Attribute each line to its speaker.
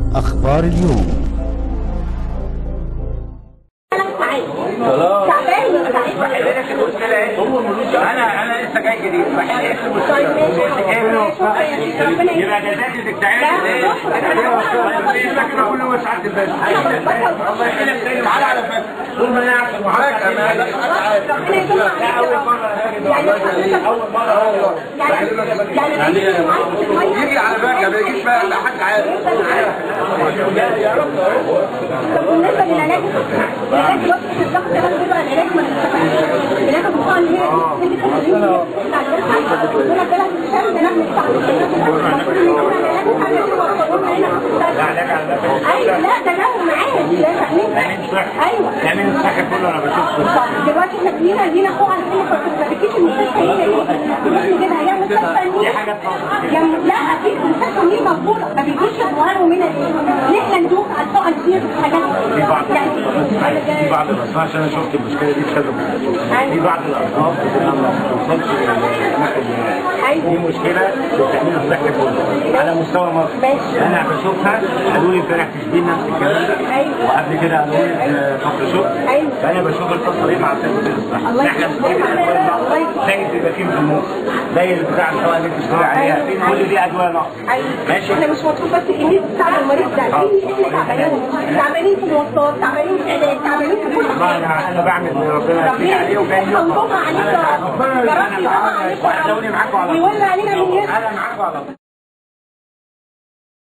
Speaker 1: أخبار اليوم
Speaker 2: تعبان ولا تعبان
Speaker 3: انا انا لسه جاي جديد يبقى جزاتي تتعمل فاكره كل ما ساعات البلد الله يخليك تاني معانا على فكره طول ما انا قاعد في المحاكمه
Speaker 2: ربنا يدوم يعني يعني يعني
Speaker 3: يجي على بالك ما يجيش بقى لا حد عارف
Speaker 2: طب بالنسبه للعلاج العلاج وقت الضغط ده بيبقى العلاج ما العلاج البقاء اللي هي انت كده بتاع الجلسه دول ثلاث شهور ده نحن ايوه لا ده له معاه ده تامين ايوه
Speaker 3: تامين الصحي كله انا بشوفه
Speaker 2: دلوقتي احنا لينا لينا فوق عندنا ما تفكريش المستشفى هي دي نجيبها يا مستشفى النيل يا م- لا اكيد مستشفى النيل موجوده ما بيجيش يظهروا من نحن ندوق على الفوق كتير في حاجات
Speaker 3: في بعض
Speaker 2: يعني
Speaker 3: في بعض الاصناف عشان انا شفت المشكله دي في كذا مكان. في بعض الاصناف بتبقى ما بتوصلش للاماكن دي. دي مشكله في التامين الصحي كله على مستوى مصر
Speaker 2: ماشي.
Speaker 3: انا بشوفها قالوا لي امبارح تشبيه نفس الكلام ده
Speaker 2: أيوة.
Speaker 3: وقبل كده قالوا لي آه، فقر شغل
Speaker 2: أيوة.
Speaker 3: فانا بشوف القصه دي مع التامين الصحي
Speaker 2: الله
Speaker 3: احنا
Speaker 2: يخليك.
Speaker 3: بنجيب الادويه
Speaker 2: الله
Speaker 3: ناقصه
Speaker 2: يخليك.
Speaker 3: زي البيباكين في المخ زي البتاع السواء اللي انت بتقول عليها
Speaker 2: أيوة.
Speaker 3: كل دي ادويه ناقصه ماشي
Speaker 2: احنا مش مطلوب بس الناس بتاع المريض ده احنا تعبانين تعبانين في المواصلات تعبانين في العلاج تعبانين في كل
Speaker 3: والله
Speaker 2: حاجه
Speaker 3: انا انا بعمل اللي ربنا يكفيك عليه وجاي
Speaker 2: ربنا عليك يا رب. يا رب يدور عليك يا رب.
Speaker 3: وهتلاقوني معاكم على طول
Speaker 2: ويولي علينا من يد
Speaker 3: انا معاكم على طول